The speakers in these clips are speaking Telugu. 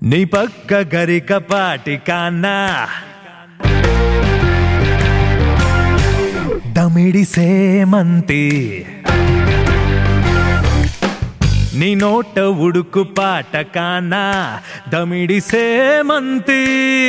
నీ పక్క గరిక పాటి కాన్నా దమిడి సేమంతి నీ నోట ఉడుకు పాట కానా దమిడి సేమంతి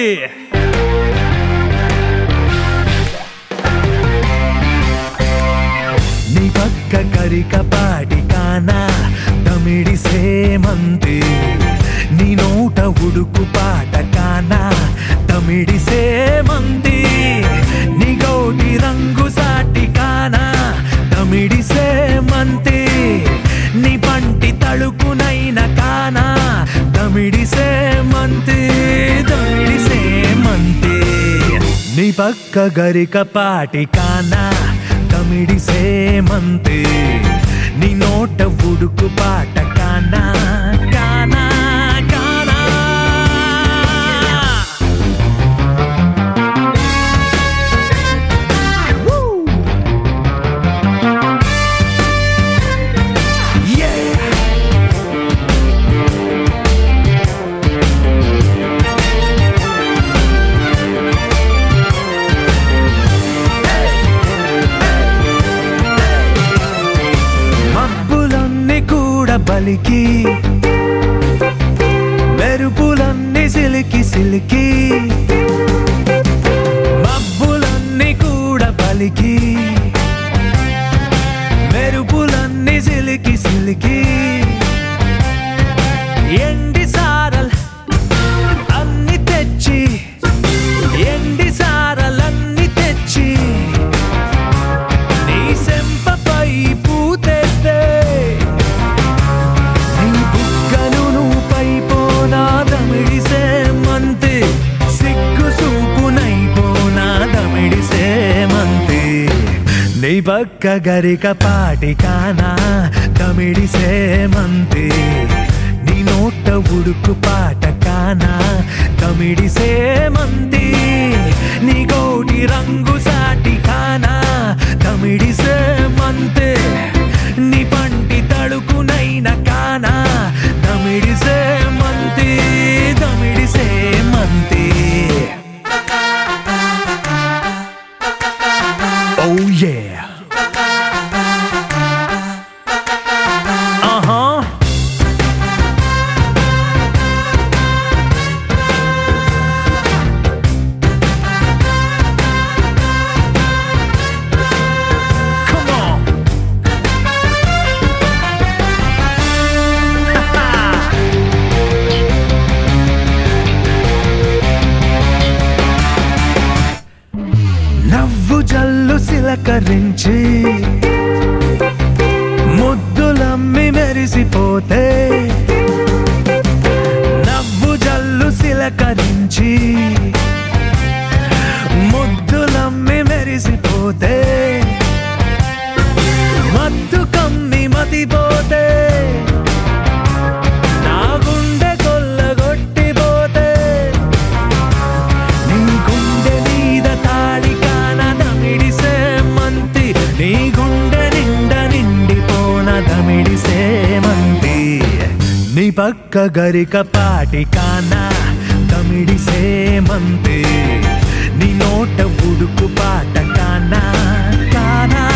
నీ పక్క కరిక పాటి కానా దమిడి సేమంతి నీ నోట ఉడుకు పాట కానా దమిడి సేమంతి నీ గోటి రంగు సాటి కానా దమిడి సేమంతి నీ పంటి తళుకునైన కానా దమిడి సేమంతి దమిడి సేమంతి నీ పక్క గరిక పాటి కానా తమిడి సేమంతి నీ నోట ఉడుకు పాట కానా కానా కానా Yeah! మబ్బులన్నీ కూడా బలికి మెరుపులన్నీ సిలికి సిలికి మబ్బులన్నీ కూడా బలికి మెరుపులన్నీ సిలికి సిలికి ఎండి సారల్ అన్ని తెచ్చి ఎండి సారలన్నీ తెచ్చి నీ సెంపపై పూతేస్తే నీ బుగ్గలు నువ్వుపై పోనాదమిడిసే మంతి సిగ్గు సూపునైపోనాదమిడిసే మంతి నీ పక్క గరిక పాటి కానా తమిడిసే మంతి నీ నోట ఉడుకు పాట కానా తమిడిసే మంతి నీ గోటి రంగు సాటి కానా తమిడిసే మంతే నీ పంటి తడుకునైన కానా తమిడిసే మంతి తమిడిసే మంతి Oh yeah. Uh-huh. Come on. నవ్వు జల్లు సిలకరించి ముద్దులమ్మి మెరిసిపోతే నవ్వు జల్లు సిలకరించి ముద్దులమ్మి మెరిసిపోతే మత్తు కమ్మి మతిపోతే నా గుండె కొల్లగొట్టిపోతే నీ గుండె మీద తాడి కాన దమిడిసే మంతి నీ గుండె నిండా నిండిపోన దమిడిసే మంతి నీ పక్క గరిక పాటి కానా తమిడిసే మంతి నీ నోట ఉడుకు పాట కానా కానా